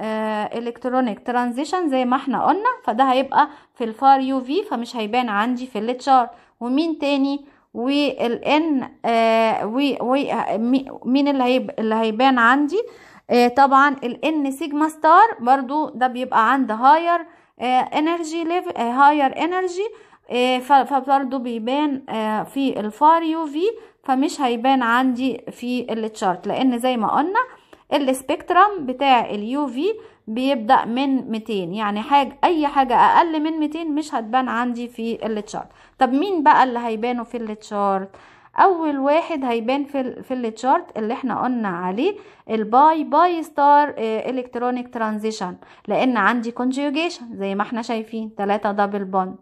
الكترونيك ترانزيشن زي ما احنا قلنا فده هيبقى في الفار يو في فمش هيبان عندي في التشارت ومين تاني والان مين اللي هيب اللي هيبان عندي آه طبعا الان سيجما ستار برضو ده بيبقى عند هاير انرجي ليفل هاير انرجي فبرضو بيبان آه في الفار يو في فمش هيبان عندي في التشارت لان زي ما قلنا السبيكترم بتاع اليو في بيبدأ من 200 يعني حاجة اي حاجة اقل من 200 مش هتبان عندي في التشارت طب مين بقى اللي هيبانوا في التشارت اول واحد هيبان في ال في التشارت اللي احنا قلنا عليه الباي باي ستار الكترونيك ترانزيشن لان عندي كونجوجيشن زي ما احنا شايفين 3 دبل بوند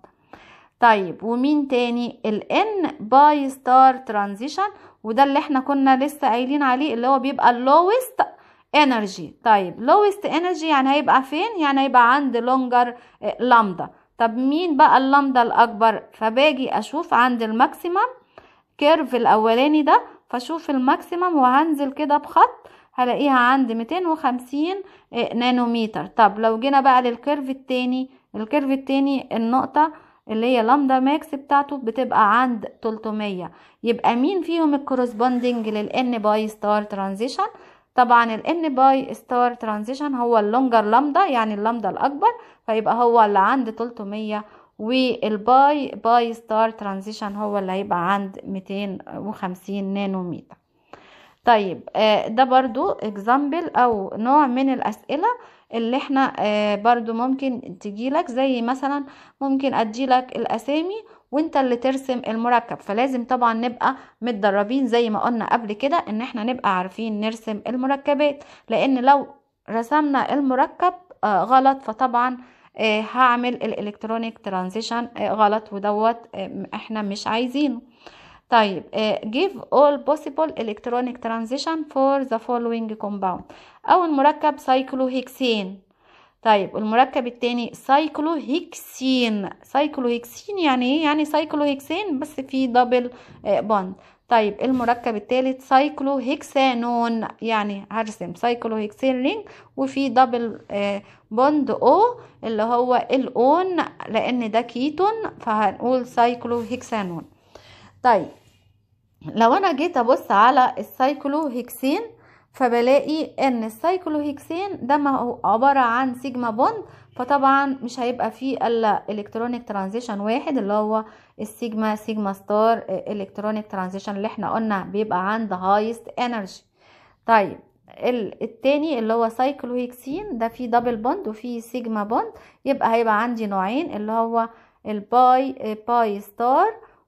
طيب ومين تاني الان باي ستار ترانزيشن وده اللي احنا كنا لسه قايلين عليه اللي هو بيبقى اللويست انرجي طيب لويست انرجي يعني هيبقى فين يعني هيبقى عند لونجر لامدا طب مين بقى اللامدا الاكبر فباجي اشوف عند الماكسيمم كيرف الاولاني ده فاشوف الماكسيمم وهنزل كده بخط هلاقيها عند 250 نانومتر طب لو جينا بقى للكيرف التاني الكيرف التاني النقطة اللي هي لامدا ماكس بتاعته بتبقى عند 300 يبقى مين فيهم الكورسبوندنج للان باي ستار ترانزيشن طبعا الان باي ستار ترانزيشن هو اللونجر لامدا يعني اللامدا الاكبر فيبقى هو اللي عند 300 والباي باي ستار ترانزيشن هو اللي هيبقى عند 250 نانومتر طيب ده برضو اكزامبل او نوع من الاسئله اللي احنا برضو ممكن تجيلك زي مثلا ممكن اديلك الاسامي وانت اللي ترسم المركب فلازم طبعا نبقى متدربين زي ما قلنا قبل كده ان احنا نبقى عارفين نرسم المركبات لان لو رسمنا المركب غلط فطبعا هعمل الالكترونيك ترانزيشن غلط ودوت احنا مش عايزينه طيب give all possible electronic transition for the following compound اول مركب سايكلوهيكسين طيب المركب التاني سايكلوهيكسين سايكلوهيكسين يعني ايه يعني سايكلوهيكسين بس في دبل بوند طيب المركب الثالث سايكلوهيكسانون يعني هرسم سايكلوهيكسين رينج وفي دبل بوند او اللي هو الاون لان ده كيتون فهنقول سايكلوهيكسانون طيب لو انا جيت ابص على السايكلوهيكسين فبلاقي ان السايكلوهيكسين ده ما هو عبارة عن سيجما بوند فطبعا مش هيبقى فيه الا الكترونيك ترانزيشن واحد اللي هو السيجما سيجما ستار الكترونيك ترانزيشن اللي احنا قلنا بيبقى عند هايست انرجي طيب التاني اللي هو سايكلوهيكسين ده فيه دبل بوند وفيه سيجما بوند يبقى هيبقى عندي نوعين اللي هو الباي باي ستار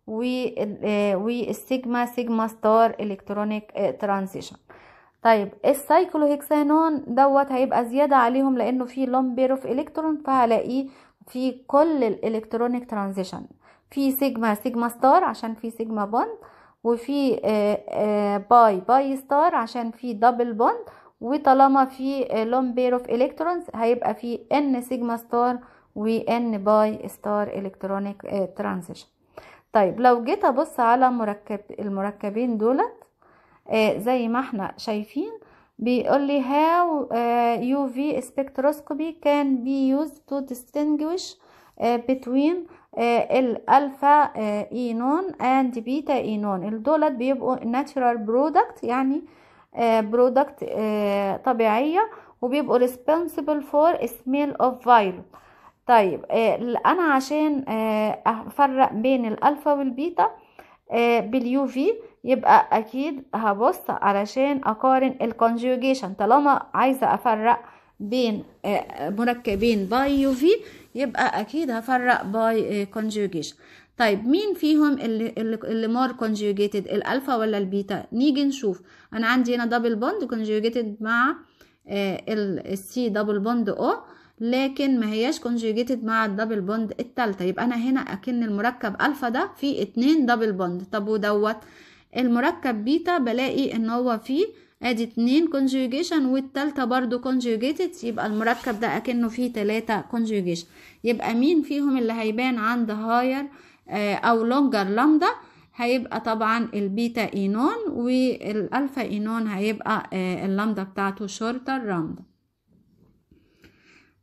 والسيجما سيجما ستار الكترونيك ترانزيشن طيب السايكلوهكسانون دوت هيبقى زيادة عليهم لانه فيه لون بير اوف الكترون فهلاقيه في كل الالكترونيك ترانزيشن في سيجما سيجما ستار عشان في سيجما بوند وفي باي باي ستار عشان في دبل بوند وطالما في لون بير اوف الكترونز هيبقى في ان سيجما ستار وان باي ستار الكترونيك ترانزيشن طيب لو جيت ابص على مركب المركبين دولت آه زي ما احنا شايفين بيقول لي how uh, UV spectroscopy can be used to distinguish uh, between uh, الالفا اينون and بيتا اينون دولت بيبقوا natural product يعني برودكت طبيعية وبيبقوا responsible for smell of violet طيب انا عشان افرق بين الالفا والبيتا باليو في يبقى اكيد هبص علشان اقارن الكونجوجيشن طالما عايزه افرق بين مركبين باي يو في يبقى اكيد هفرق باي كونجوجيشن طيب مين فيهم اللي اللي, اللي مور كونجوجيتد الالفا ولا البيتا نيجي نشوف انا عندي هنا دبل بوند كونجوجيتد مع السي دبل بوند او لكن ما هياش كونجوجيتد مع الدبل بوند التالتة يبقى انا هنا اكن المركب الفا ده فيه اتنين دبل بوند طب ودوت المركب بيتا بلاقي ان هو فيه ادي اتنين كونجوجيشن والتالتة برضو كونجوجيتد يبقى المركب ده اكنه فيه تلاتة كونجوجيشن يبقى مين فيهم اللي هيبان عند هاير او لونجر لامدا هيبقى طبعا البيتا اينون والالفا اينون هيبقى اللامدا بتاعته شورتر لامدا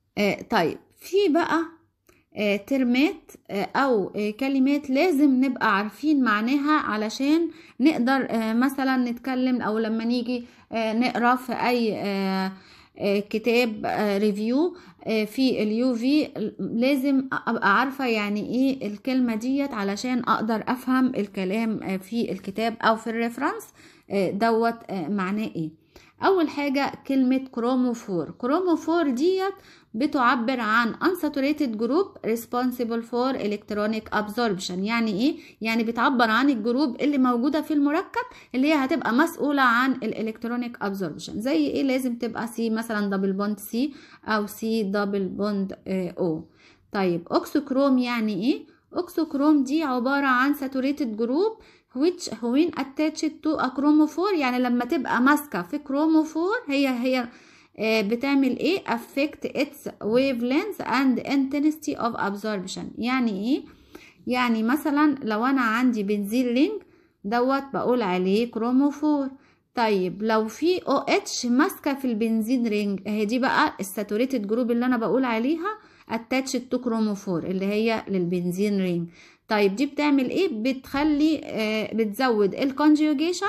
آه طيب في بقى آه ترمات آه او آه كلمات لازم نبقى عارفين معناها علشان نقدر آه مثلا نتكلم او لما نيجي آه نقرا في اي آه آه كتاب آه ريفيو آه في اليو في لازم ابقى عارفه يعني ايه الكلمه ديت علشان اقدر افهم الكلام آه في الكتاب او في الريفرنس آه دوت آه معناه ايه اول حاجه كلمه كروموفور كروموفور ديت بتعبر عن unsaturated group responsible for electronic absorption يعني ايه يعني بتعبر عن الجروب اللي موجوده في المركب اللي هي هتبقى مسؤوله عن الالكترونيك ابزوربشن زي ايه لازم تبقى سي مثلا دبل بوند سي او سي دبل بوند او طيب اوكسوكروم يعني ايه اوكسوكروم دي عباره عن saturated group which when attached to a chromophore يعني لما تبقى ماسكة في كروموفور هي هي بتعمل ايه affect its wavelength and intensity of absorption يعني ايه يعني مثلا لو انا عندي بنزين رينج دوت بقول عليه كروموفور طيب لو في او اتش ماسكه في البنزين رينج اهي دي بقى الساتوريتد جروب اللي انا بقول عليها attached to chromophore اللي هي للبنزين رينج طيب دي بتعمل ايه بتخلي آه بتزود الكونجيوجيشن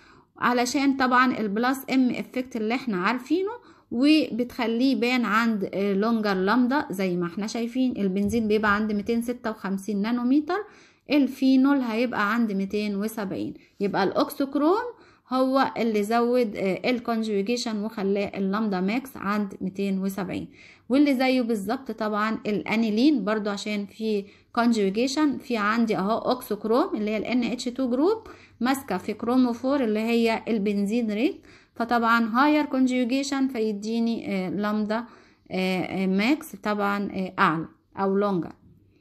علشان طبعا البلس ام افكت اللي احنا عارفينه وبتخليه يبان عند آه لونجر لامدا زي ما احنا شايفين البنزين بيبقى عند 256 نانومتر الفينول هيبقى عند 270 يبقى الاكسوكروم هو اللي زود آه الكونجيوجيشن وخلاه اللامدا ماكس عند 270 واللي زيه بالظبط طبعا الانيلين برضو عشان في conjugation في عندي اهو اوكسوكروم اللي هي ال NH2 جروب ماسكه في كروموفور اللي هي البنزين رينج فطبعا هاير conjugation فيديني آه لامدا آه ماكس طبعا آه اعلى او لونجر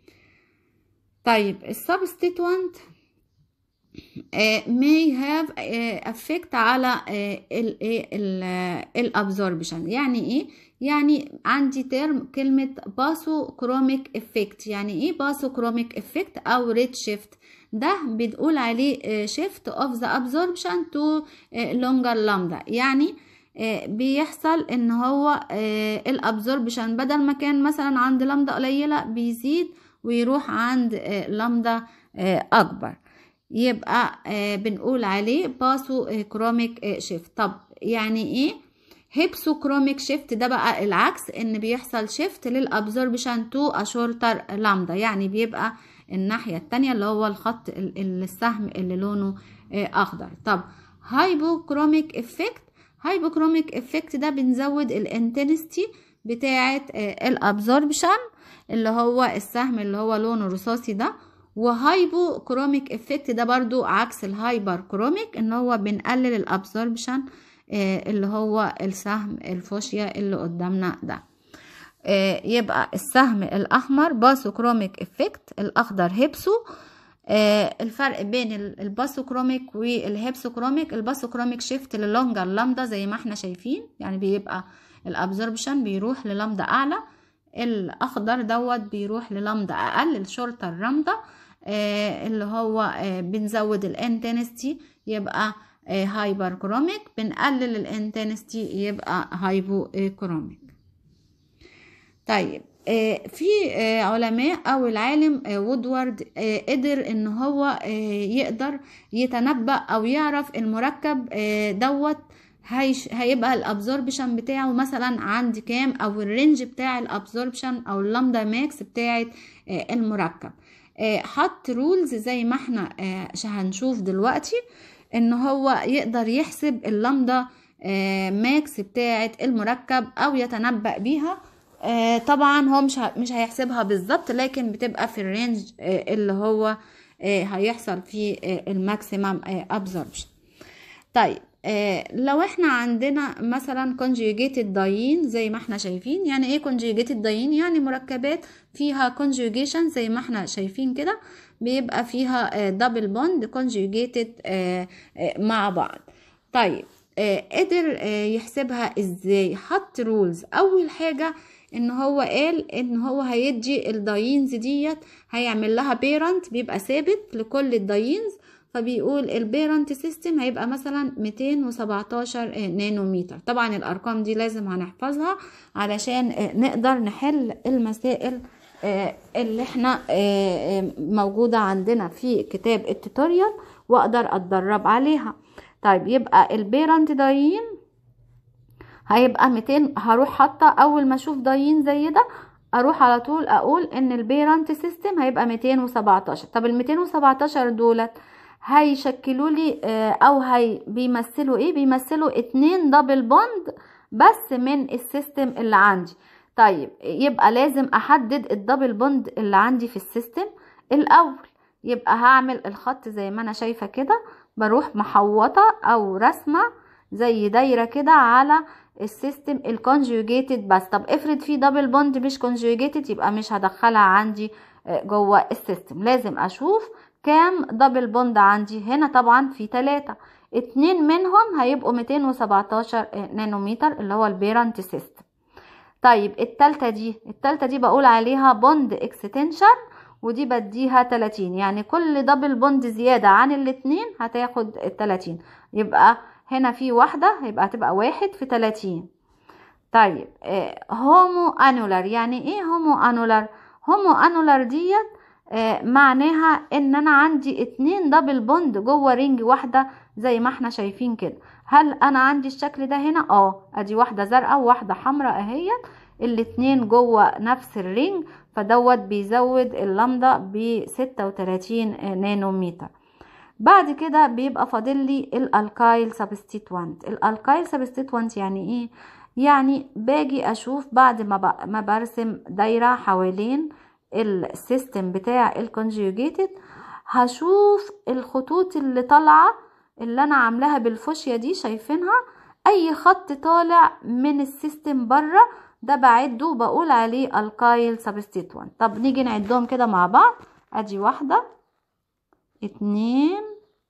طيب السبستيتوانت may have effect على الابزوربشن يعني ايه يعني عندي ترم كلمة باسوكروميك افكت يعني ايه باسوكروميك افكت او ريد شيفت ده بنقول عليه شيفت اوف ذا ابزوربشن تو لونجر لامدا يعني بيحصل ان هو الابزوربشن بدل ما كان مثلا عند لامدا قليلة بيزيد ويروح عند لامدا اكبر يبقى بنقول عليه باسو كروميك شيفت طب يعني ايه هيبسوكروميك شيفت ده بقى العكس ان بيحصل شيفت للابزوربشن تو اشورتر لامدا يعني بيبقى الناحية التانية اللي هو الخط السهم اللي لونه اخضر طب هايبوكروميك افكت هايبوكروميك افكت ده بنزود الانتنستي بتاعة الابزوربشن اللي هو السهم اللي هو لونه رصاصي ده وهايبو كروميك افكت ده برضو عكس الهايبر كروميك ان هو بنقلل الابزوربشن آه اللي هو السهم الفوشيا اللي قدامنا ده آه يبقى السهم الاحمر باسوكروميك افكت الاخضر هيبسو آه الفرق بين الباسوكروميك والهيبسوكروميك الباسوكروميك شيفت للونجر لامدا زي ما احنا شايفين يعني بيبقى الابزوربشن بيروح للامدا اعلى الاخضر دوت بيروح للامدا اقل الشورتر لامدا آه اللي هو آه بنزود الانتنستي يبقى آه هايبر كروميك بنقلل الانتنستي يبقى هايبو كروميك طيب آه في آه علماء او العالم آه وودوارد قدر ان هو يقدر يتنبأ او يعرف المركب دوت هيش هيبقى الابزوربشن بتاعه مثلا عند كام او الرينج بتاع الابزوربشن او اللامدا ماكس بتاعه المركب حط رولز زي ما احنا هنشوف دلوقتي ان هو يقدر يحسب اللامدا ماكس بتاعه المركب او يتنبأ بيها طبعا هو مش مش هيحسبها بالظبط لكن بتبقى في الرينج اللي هو هيحصل فيه الماكسيمم ابزوربشن طيب آه لو احنا عندنا مثلا conjugated diene زي ما احنا شايفين يعني ايه conjugated diene يعني مركبات فيها conjugation زي ما احنا شايفين كده بيبقى فيها آه double bond conjugated آه مع بعض طيب قدر يحسبها ازاي حط رولز اول حاجه ان هو قال ان هو هيدي الداينز ديت هيعمل لها بيرنت بيبقى ثابت لكل الداينز فبيقول البيرنت سيستم هيبقى مثلا 217 نانومتر طبعا الارقام دي لازم هنحفظها علشان نقدر نحل المسائل اللي احنا موجودة عندنا في كتاب التوتوريال واقدر اتدرب عليها طيب يبقى البيرنت دايين هيبقى 200 هروح حاطه اول ما اشوف دايين زي ده اروح على طول اقول ان البيرنت سيستم هيبقى 217 طب ال 217 دولت هيشكلوا لي او هي بيمثلوا ايه بيمثلوا اتنين دبل بوند بس من السيستم اللي عندي طيب يبقى لازم احدد الدبل بوند اللي عندي في السيستم الاول يبقى هعمل الخط زي ما انا شايفه كده بروح محوطه او رسمه زي دايره كده على السيستم الكونجوجيتد بس طب افرض في دبل بوند مش كونجوجيتد يبقى مش هدخلها عندي جوه السيستم لازم اشوف كام دبل بوند عندي هنا طبعا في ثلاثة اتنين منهم هيبقوا 217 نانومتر اللي هو البيرنت سيستم طيب التالتة دي التالتة دي بقول عليها بوند اكستنشن ودي بديها 30 يعني كل دبل بوند زيادة عن الاتنين هتاخد التلاتين يبقى هنا في واحدة يبقى هتبقى واحد في تلاتين طيب آه هومو انولار يعني ايه هومو انولار هومو انولار ديت آه معناها ان انا عندي اتنين دبل بوند جوه رينج واحدة زي ما احنا شايفين كده هل انا عندي الشكل ده هنا اه ادي واحدة زرقاء وواحدة حمراء اهيت الاتنين جوه نفس الرينج فدوت بيزود اللمدة بستة وتلاتين نانومتر بعد كده بيبقى فاضل لي الالكايل سبستيتوانت الالكايل سبستيتوانت يعني ايه يعني باجي اشوف بعد ما ما برسم دايره حوالين السيستم بتاع الكونجيوجيتد هشوف الخطوط اللي طالعه اللي انا عاملاها بالفوشيا دي شايفينها اي خط طالع من السيستم بره ده بعده وبقول عليه الكايل سبستيتوانت طب نيجي نعدهم كده مع بعض ادي واحده اتنين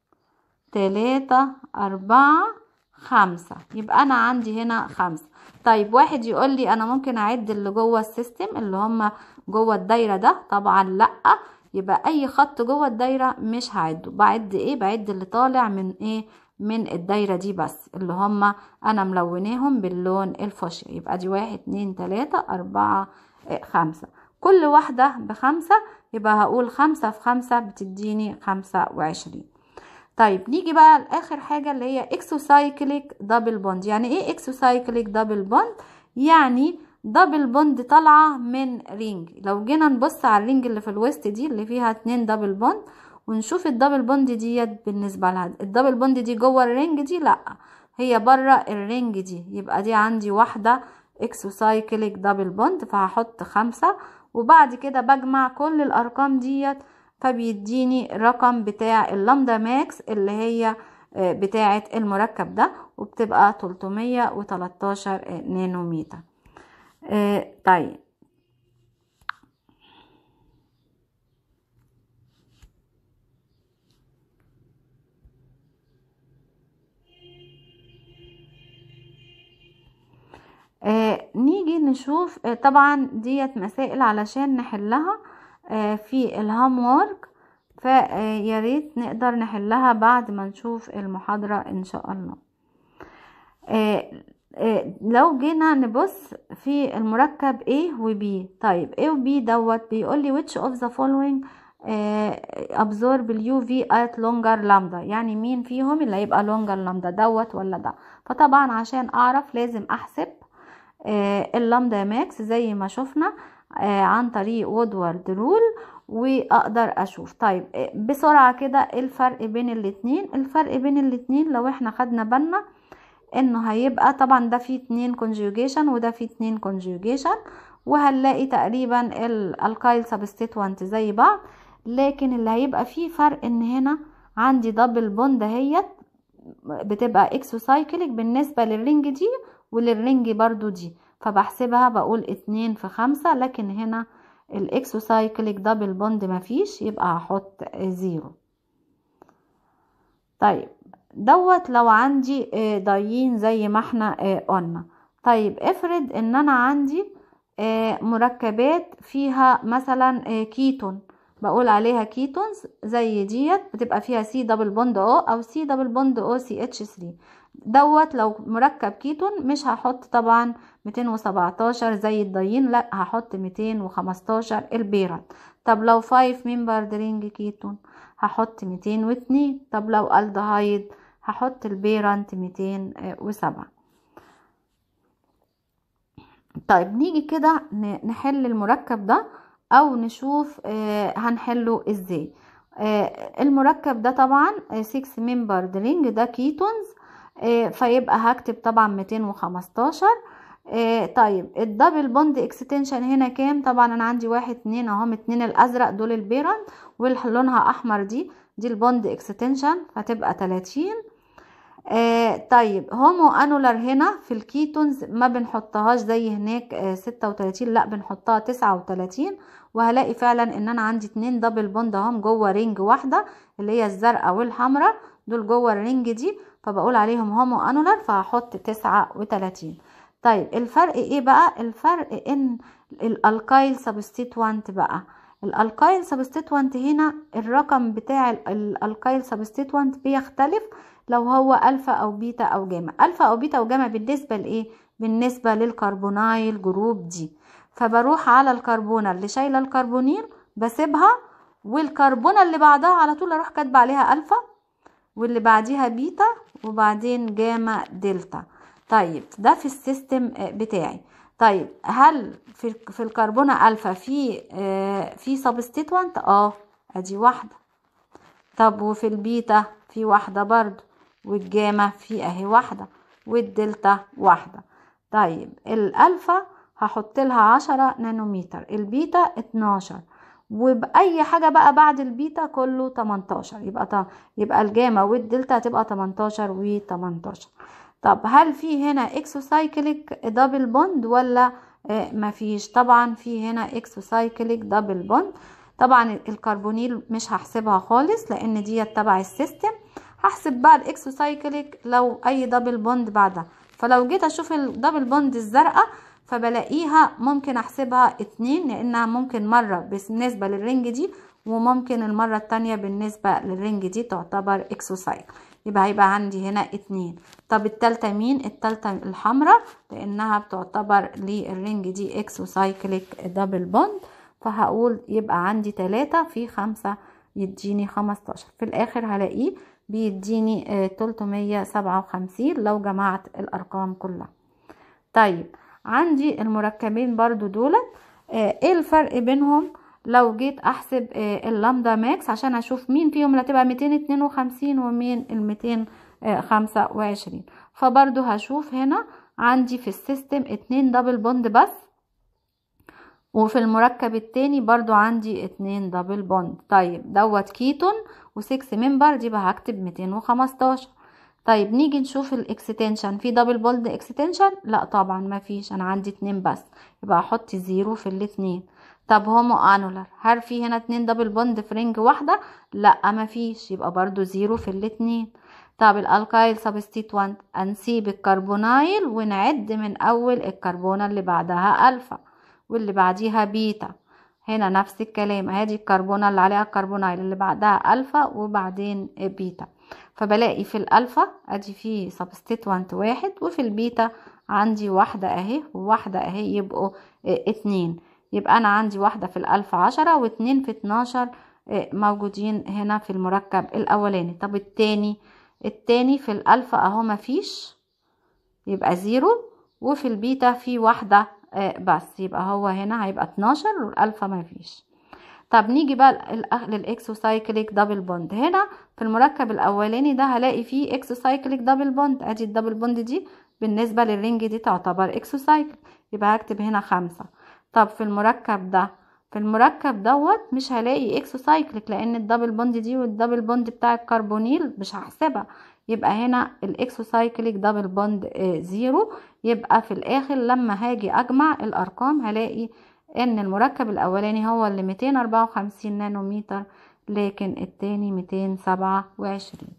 تلاتة أربعة خمسة يبقى أنا عندي هنا خمسة طيب واحد يقول لي أنا ممكن أعد اللي جوه السيستم اللي هما جوه الدايرة ده طبعا لأ يبقى أي خط جوه الدايرة مش هعده بعد إيه بعد اللي طالع من إيه من الدايرة دي بس اللي هما أنا ملوناهم باللون الفوشيا يبقى دي واحد اتنين تلاتة أربعة خمسة كل واحدة بخمسة يبقى هقول خمسة في خمسة بتديني خمسة وعشرين طيب نيجي بقى لآخر حاجة اللي هي اكسوسايكليك دبل بوند يعني ايه اكسوسايكليك دبل بوند يعني دبل بوند طالعة من رينج لو جينا نبص على الرينج اللي في الوسط دي اللي فيها اتنين دبل بوند ونشوف الدبل بوند ديت بالنسبة لها الدبل بوند دي جوه الرينج دي لا هي بره الرينج دي يبقى دي عندي واحدة اكسوسايكليك دبل بوند فهحط خمسة وبعد كده بجمع كل الارقام ديت فبيديني رقم بتاع اللامدا ماكس اللي هي بتاعة المركب ده وبتبقى 313 نانومتر طيب آه نيجي نشوف آه طبعا ديت مسائل علشان نحلها آه في الهام وورك فيا ريت نقدر نحلها بعد ما نشوف المحاضرة ان شاء الله آه آه لو جينا نبص في المركب A و B طيب A و B دوت بيقول لي which of the following absorb اليو في at longer lambda يعني مين فيهم اللي هيبقى longer lambda دوت ولا ده فطبعا عشان اعرف لازم احسب آه اللامدا ماكس زي ما شفنا آه عن طريق وودوارد رول واقدر اشوف طيب آه بسرعة كده الفرق بين الاتنين الفرق بين الاتنين لو احنا خدنا بالنا انه هيبقى طبعا ده فيه اتنين كونجوجيشن وده فيه اتنين كونجوجيشن وهنلاقي تقريبا الالكايل سبستيتوانت زي بعض لكن اللي هيبقى فيه فرق ان هنا عندي دبل بوند اهيت بتبقى اكسوسايكليك بالنسبة للرينج دي وللرنج برضو دي فبحسبها بقول اتنين في خمسة لكن هنا الاكسوسايكليك دبل بوند مفيش يبقى هحط زيرو طيب دوت لو عندي ضايين زي ما احنا قلنا طيب افرض ان انا عندي مركبات فيها مثلا كيتون بقول عليها كيتونز زي ديت بتبقى فيها سي دبل بوند او او سي دبل بوند او سي اتش 3 دوت لو مركب كيتون مش هحط طبعا 217 زي الدايين لا هحط 215 البيرات طب لو 5 ممبر درينج كيتون هحط 202 طب لو الدهايد هحط البيرانت 207 طيب نيجي كده نحل المركب ده او نشوف آه هنحله ازاي آه المركب ده طبعا 6 ممبر درينج ده كيتونز آه فيبقى هكتب طبعا 215 آه طيب الدبل بوند اكستنشن هنا كام طبعا انا عندي واحد اتنين اهم اتنين الازرق دول البيرنت واللي لونها احمر دي دي البوند اكستنشن فتبقى 30 آه طيب هومو انولار هنا في الكيتونز ما بنحطهاش زي هناك آه 36 لا بنحطها 39 وهلاقي فعلا ان انا عندي اتنين دبل بوند اهم جوه رينج واحده اللي هي الزرقاء والحمراء دول جوه الرينج دي فبقول عليهم هومو انولار فهحط 39 طيب الفرق ايه بقى الفرق ان الالكايل سبستيتوانت بقى الالكايل سبستيتوانت هنا الرقم بتاع الالكايل سبستيتوانت بيختلف لو هو الفا او بيتا او جاما الفا او بيتا او جاما بالنسبه لايه بالنسبه للكربونايل جروب دي فبروح على الكربونه اللي شايله الكربونيل بسيبها والكربونه اللي بعدها على طول اروح كاتبه عليها الفا واللي بعديها بيتا وبعدين جاما دلتا طيب ده في السيستم بتاعي طيب هل في في الكربونه الفا في آه في سبستيتوانت اه ادي واحده طب وفي البيتا في واحده برضو والجاما في اهي واحده والدلتا واحده طيب الالفا هحط لها عشرة نانومتر البيتا اتناشر وبأي حاجة بقى بعد البيتا كله تمنتاشر يبقى طب يبقى الجاما والدلتا هتبقى تمنتاشر وتمنتاشر طب هل في هنا اكسوسايكليك دبل بوند ولا آه مفيش طبعا في هنا اكسوسايكليك دبل بوند طبعا الكربونيل مش هحسبها خالص لان دي تبع السيستم هحسب بقى الاكسوسايكليك لو اي دبل بوند بعدها فلو جيت اشوف الدبل بوند الزرقاء فبلاقيها ممكن احسبها اتنين لانها ممكن مرة بالنسبة للرنج دي وممكن المرة التانية بالنسبة للرنج دي تعتبر اكسوسايكل يبقى هيبقى عندي هنا اتنين طب التالتة مين التالتة الحمراء لانها بتعتبر للرنج دي اكسوسايكليك دبل بوند فهقول يبقى عندي تلاتة في خمسة يديني خمستاشر في الاخر هلاقيه بيديني تلتمية سبعة وخمسين لو جمعت الارقام كلها طيب عندي المركبين برضو دولت ايه الفرق بينهم لو جيت احسب اللامدا ماكس عشان اشوف مين فيهم اللي هتبقى 252 ومين ال 225 فبرضو هشوف هنا عندي في السيستم اتنين دبل بوند بس وفي المركب التاني برضو عندي اتنين دبل بوند طيب دوت كيتون و6 ممبر دي بقى هكتب 215 طيب نيجي نشوف الاكستنشن في دبل بوند اكستنشن لا طبعا ما فيش انا عندي اتنين بس يبقى احط زيرو في الاتنين طب هومو انولر هل في هنا اتنين دبل بوند في رينج واحدة لا ما فيش يبقى برضو زيرو في الاتنين طب الالكايل سبستيتوانت هنسيب الكربونايل ونعد من اول الكربونة اللي بعدها الفا واللي بعديها بيتا هنا نفس الكلام ادي الكربونة اللي عليها الكربونايل اللي بعدها الفا وبعدين بيتا فبلاقي في الالفا ادي فيه سبستيتوانت واحد وفي البيتا عندي واحدة اهي وواحدة اهي يبقوا اتنين يبقى انا عندي واحدة في الالفا عشرة واتنين في اتناشر موجودين هنا في المركب الاولاني طب التاني التاني في الالفا اهو مفيش يبقى زيرو وفي البيتا في واحدة بس يبقى هو هنا هيبقى اتناشر والالفا مفيش طب نيجي بقى للاكسوسايكليك دبل بوند هنا في المركب الاولاني ده هلاقي فيه اكسوسايكليك دبل بوند ادي الدبل بوند دي بالنسبة للرينج دي تعتبر اكسوسايكل يبقى هكتب هنا خمسة طب في المركب ده في المركب دوت مش هلاقي اكسوسايكليك لان الدبل بوند دي والدبل بوند بتاع الكربونيل مش هحسبها يبقى هنا الاكسوسايكليك دبل بوند اه زيرو يبقى في الاخر لما هاجي اجمع الارقام هلاقي ان المركب الاولاني هو اللي 254 نانومتر لكن التاني 227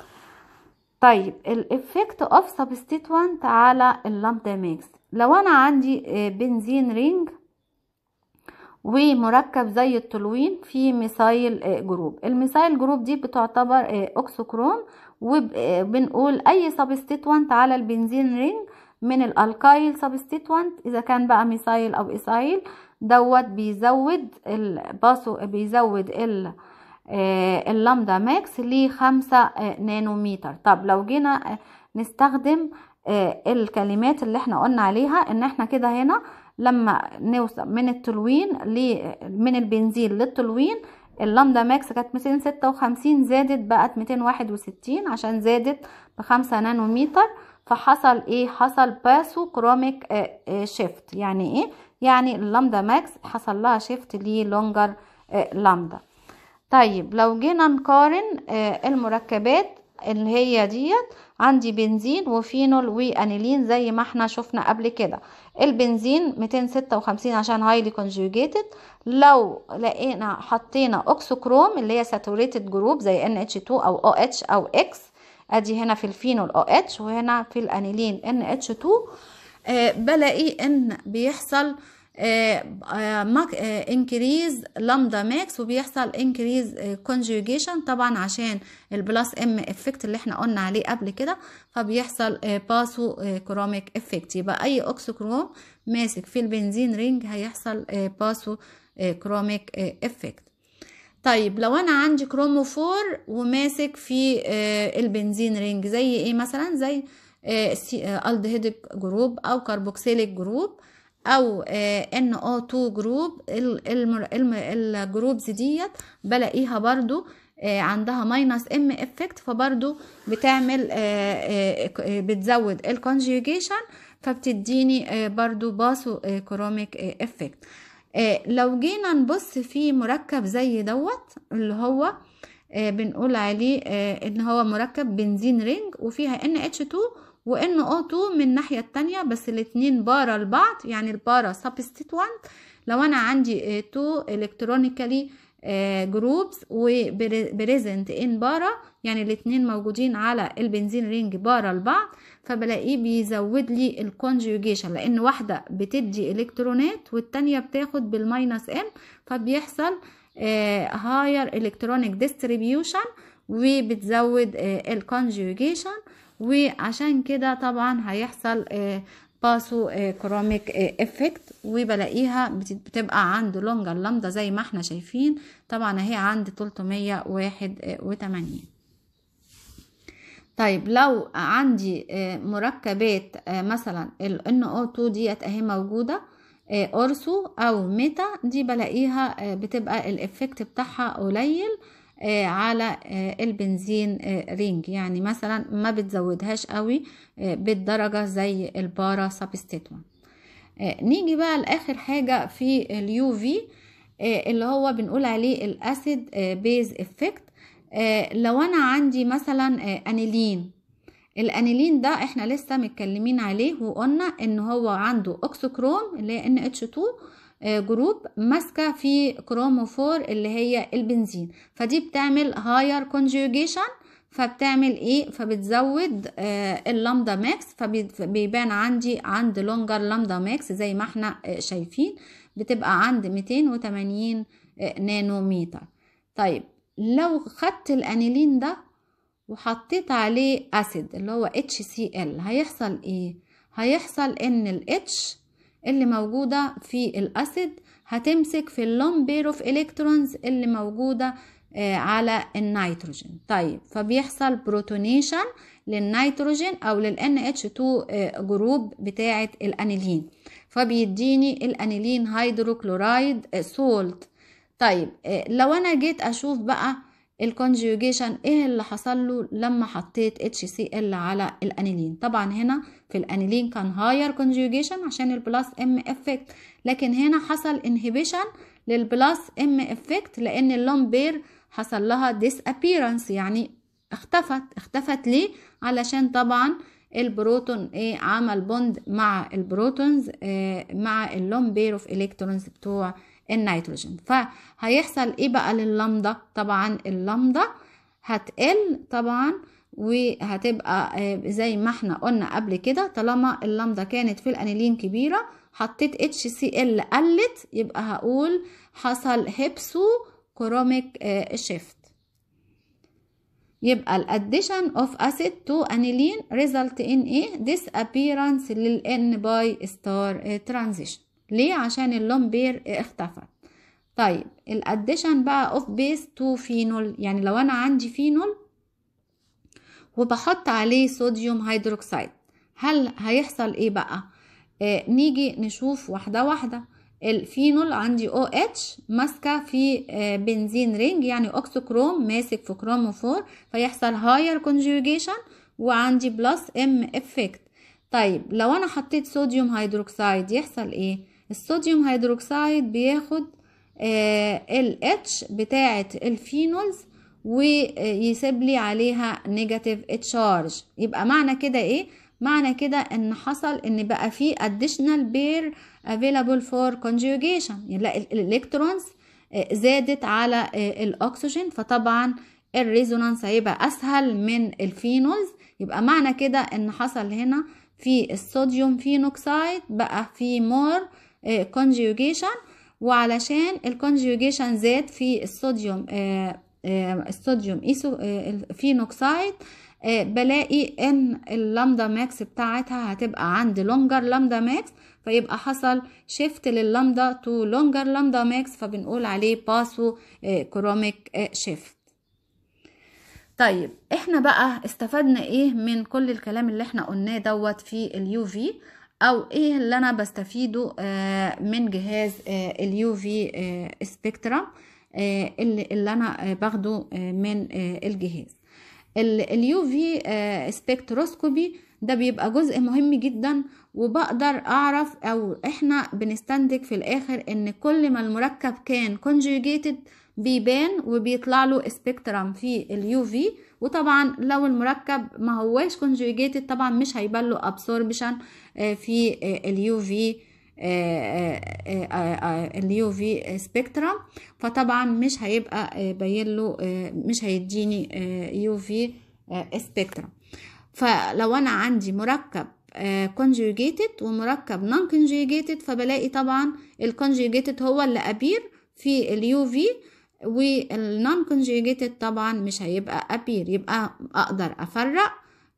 طيب الافكت اوف سبستيتوانت على اللامدا ميكس لو انا عندي بنزين رينج ومركب زي التولوين في ميثايل جروب الميثايل جروب دي بتعتبر اوكسوكروم وبنقول اي سبستيتوانت على البنزين رينج من الالكايل سبستيتوانت اذا كان بقى ميثايل او ايثايل دوت بيزود الباسو بيزود ال اللامدا ماكس لخمسة نانومتر طب لو جينا نستخدم الكلمات اللي احنا قلنا عليها ان احنا كده هنا لما نوصل من التلوين من البنزين للتلوين اللامدا ماكس كانت 256 زادت بقت 261 عشان زادت بخمسة نانومتر فحصل ايه حصل باسو كروميك شيفت يعني ايه يعني اللامدا ماكس حصل لها شيفت للونجر لامدا طيب لو جينا نقارن المركبات اللي هي ديت عندي بنزين وفينول وانيلين زي ما احنا شفنا قبل كده البنزين 256 عشان هايلي كونجوجيتد لو لقينا حطينا اوكسوكروم اللي هي ساتوريتد جروب زي NH2 او OH او X ادي هنا في الفينول OH وهنا في الانيلين NH2 آه بلاقي ان بيحصل انكريز لامدا ماكس وبيحصل انكريز كونجوجيشن طبعا عشان البلس ام افكت اللي احنا قلنا عليه قبل كده فبيحصل باسو كروميك افكت يبقى اي اوكسوكروم ماسك في البنزين رينج هيحصل باسو كروميك افكت طيب لو انا عندي كروموفور وماسك في البنزين رينج زي ايه مثلا زي الدهيدك جروب او كربوكسيليك جروب او ان او 2 جروب الجروبز ديت بلاقيها برضو عندها ماينس ام افكت فبرضو بتعمل بتزود الكونجيوجيشن فبتديني برضو باسو كروميك افكت لو جينا نبص في مركب زي دوت اللي هو بنقول عليه ان هو مركب بنزين رينج وفيها NH2 و NO2 من الناحية التانية بس الاتنين بارا لبعض يعني البارا سبستيتوانت لو انا عندي تو الكترونيكالي جروبس وبريزنت ان بارا يعني الاتنين موجودين على البنزين رينج بارا لبعض فبلاقيه بيزود لي الكونجوجيشن لان واحدة بتدي الكترونات والتانية بتاخد بالماينس ام فبيحصل هاير الكترونيك ديستريبيوشن وبتزود الكونجوجيشن وعشان كده طبعا هيحصل باسو كروميك افكت وبلاقيها بتبقى عند لونجر لامدا زي ما احنا شايفين طبعا اهي عند 381 طيب لو عندي مركبات مثلا ال NO2 ديت اهي موجوده اورسو او ميتا دي بلاقيها بتبقى الافكت بتاعها قليل على البنزين رينج يعني مثلا ما بتزودهاش قوي بالدرجة زي البارا سبستيتوان نيجي بقى لاخر حاجة في اليو في اللي هو بنقول عليه الاسيد بيز افكت لو انا عندي مثلا انيلين الانيلين ده احنا لسه متكلمين عليه وقلنا ان هو عنده اوكسوكروم اللي هي NH2 جروب ماسكه في كروموفور اللي هي البنزين فدي بتعمل هاير كونجوجيشن فبتعمل ايه فبتزود آه اللامدا ماكس فبيبان عندي عند لونجر لامدا ماكس زي ما احنا آه شايفين بتبقى عند 280 آه نانومتر طيب لو خدت الانيلين ده وحطيت عليه اسيد اللي هو HCl هيحصل ايه هيحصل ان ال H اللي موجودة في الأسيد هتمسك في اللون بير اوف الكترونز اللي موجودة آه على النيتروجين طيب فبيحصل بروتونيشن للنيتروجين او لل NH2 آه جروب بتاعة الانيلين فبيديني الانيلين هيدروكلورايد آه سولت طيب لو انا جيت اشوف بقى الكونجوجيشن ايه اللي حصل له لما حطيت HCl على الانيلين طبعا هنا في الانيلين كان هاير كونجوجيشن عشان البلس ام افكت لكن هنا حصل انهبيشن للبلس ام افكت لان اللون بير حصل لها ديس ابيرنس يعني اختفت اختفت ليه علشان طبعا البروتون ايه عمل بوند مع البروتونز اه مع اللون بير اوف الكترونز بتوع النيتروجين فهيحصل ايه بقى لللمدة طبعا اللمدة هتقل طبعا وهتبقى زي ما احنا قلنا قبل كده طالما اللمدة كانت في الانيلين كبيرة حطيت اتش سي ال قلت يبقى هقول حصل هيبسو كروميك شيفت يبقى الاديشن اوف اسيد تو انيلين ريزلت ان ايه disappearance للان باي ستار ترانزيشن ليه عشان اللون بير اختفت طيب الاديشن بقى اوف بيس تو فينول يعني لو انا عندي فينول وبحط عليه صوديوم هيدروكسيد هل هيحصل ايه بقى آه نيجي نشوف واحده واحده الفينول عندي او اتش ماسكه في آه بنزين رينج يعني اوكسوكروم ماسك في كروموفور فيحصل هاير كونجوجيشن وعندي بلس ام افكت طيب لو انا حطيت صوديوم هيدروكسيد يحصل ايه الصوديوم هيدروكسيد بياخد ال اتش بتاعه الفينولز ويسيب لي عليها نيجاتيف تشارج يبقى معنى كده ايه معنى كده ان حصل ان بقى في additional pair available for conjugation يعني الالكترونز زادت على الاكسجين فطبعا الريزونانس هيبقى اسهل من الفينولز يبقى معنى كده ان حصل هنا في الصوديوم فينوكسيد بقى في مور conjugation وعلشان الكونجوجيشن زاد في الصوديوم الصوديوم ايسو فينوكسيد بلاقي ان اللامدا ماكس بتاعتها هتبقى عند لونجر لامدا ماكس فيبقى حصل شيفت لللامدا تو لونجر لامدا ماكس فبنقول عليه باسو كروميك شيفت طيب احنا بقى استفدنا ايه من كل الكلام اللي احنا قلناه دوت في اليو في او ايه اللي انا بستفيده من جهاز اليو في سبيكترم اللي, اللي انا باخده من الجهاز اليو في سبكتروسكوبي ده بيبقى جزء مهم جدا وبقدر اعرف او احنا بنستنتج في الاخر ان كل ما المركب كان conjugated بيبان وبيطلع له سبيكترم في اليو في وطبعا لو المركب ما هواش conjugated طبعا مش هيبان له absorption في اليو في اليو في سبيكترم فطبعا مش هيبقى باين له مش هيديني يو في سبيكترم فلو انا عندي مركب conjugated ومركب non conjugated فبلاقي طبعا الconjugated هو اللي أبير في اليو في والنون conjugated طبعا مش هيبقى أبير يبقى أقدر أفرق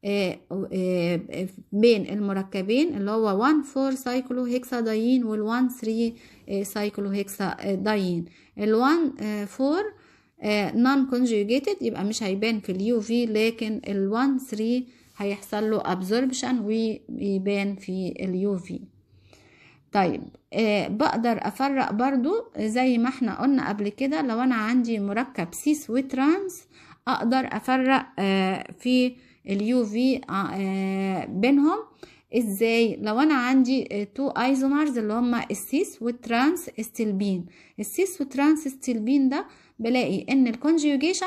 بين المركبين اللي هو 1 4 سايكلو هيكسادايين وال 1 3 سايكلو هيكسادايين ال 1 4 نون conjugated يبقى مش هيبان في اليو في لكن ال 1 3 هيحصل له absorption ويبان في اليو في طيب آه بقدر افرق برضو زي ما احنا قلنا قبل كده لو انا عندي مركب سيس وترانس اقدر افرق آه في اليو في آه بينهم ازاي لو انا عندي تو ايزومرز اللي هما السيس والترانس استلبين السيس والترانس استلبين ده بلاقي ان الكونجيوجيشن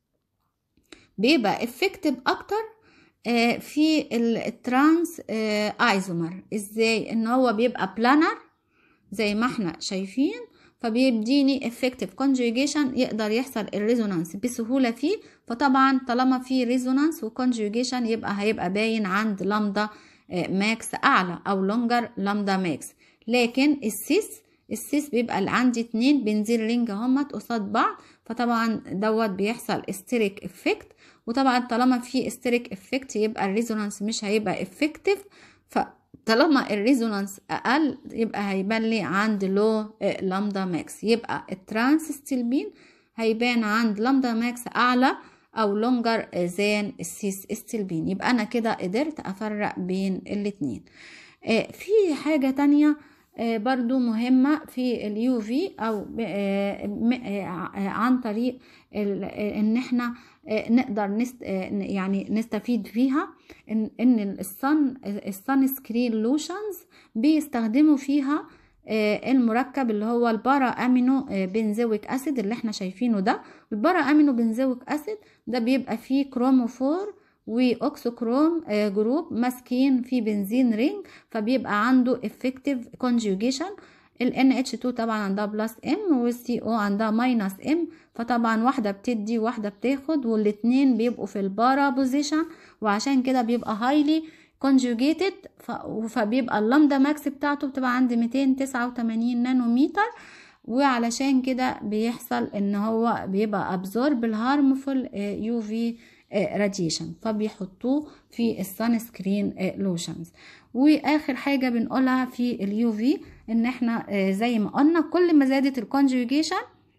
بيبقى افكتيف اكتر في الترانس ايزومر ازاي ان هو بيبقى بلانر زي ما احنا شايفين فبيديني effective conjugation يقدر يحصل الريزونانس بسهولة فيه فطبعا طالما في ريزونانس وكونجوجيشن يبقى هيبقى باين عند لامدا ماكس اعلى او لونجر لامدا ماكس لكن السيس السيس بيبقى اللي عندي اتنين بنزين رينج همت قصاد بعض فطبعا دوت بيحصل استريك افكت وطبعا طالما في استريك افكت يبقى الريزونانس مش هيبقى افكتيف فطالما الريزونانس اقل يبقى هيبان لي عند لو لامدا ماكس يبقى الترانس ستيلبين هيبان عند لامدا ماكس اعلى او لونجر زان السيس ستيلبين يبقى انا كده قدرت افرق بين الاتنين في حاجة تانية برضو مهمة في اليو في او عن طريق ان احنا نقدر نست يعني نستفيد فيها ان ان الصن الصن سكرين لوشنز بيستخدموا فيها المركب اللي هو البارا امينو بنزويك اسيد اللي احنا شايفينه ده البارا امينو بنزويك اسيد ده بيبقى فيه كروموفور واوكسوكروم جروب ماسكين في بنزين رينج فبيبقى عنده effective conjugation ال NH2 طبعا عندها بلس ام والسي او عندها ماينس ام فطبعا واحده بتدي واحده بتاخد والاتنين بيبقوا في البارا بوزيشن وعشان كده بيبقى هايلي كونجوجيتد فبيبقى اللامدا ماكس بتاعته بتبقى عند 289 نانومتر وعلشان كده بيحصل ان هو بيبقى ابزورب الهارمفول يو في راديشن فبيحطوه في السان سكرين لوشنز واخر حاجه بنقولها في اليو في ان احنا زي ما قلنا كل ما زادت الكونجوجيشن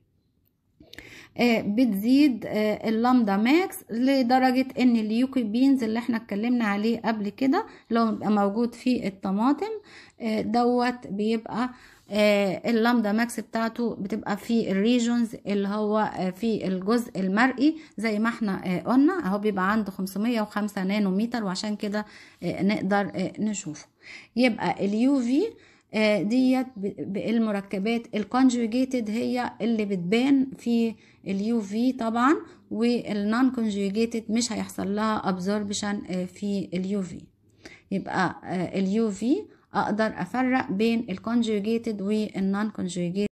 بتزيد اللامدا ماكس لدرجة ان اليوكيبينز اللي احنا اتكلمنا عليه قبل كده لو بيبقى موجود في الطماطم دوت بيبقى اللامدا ماكس بتاعته بتبقى في الريجونز اللي هو في الجزء المرئي زي ما احنا قلنا اهو بيبقى عنده 505 نانومتر وعشان كده نقدر نشوفه يبقى اليو في ديت بالمركبات الكونجوجيتد هي اللي بتبان في اليو في طبعا والنون كونجوجيتد مش هيحصل لها ابزوربشن في اليو في يبقى اليو في اقدر افرق بين الكونجوجيتد والنون كونجوجيتد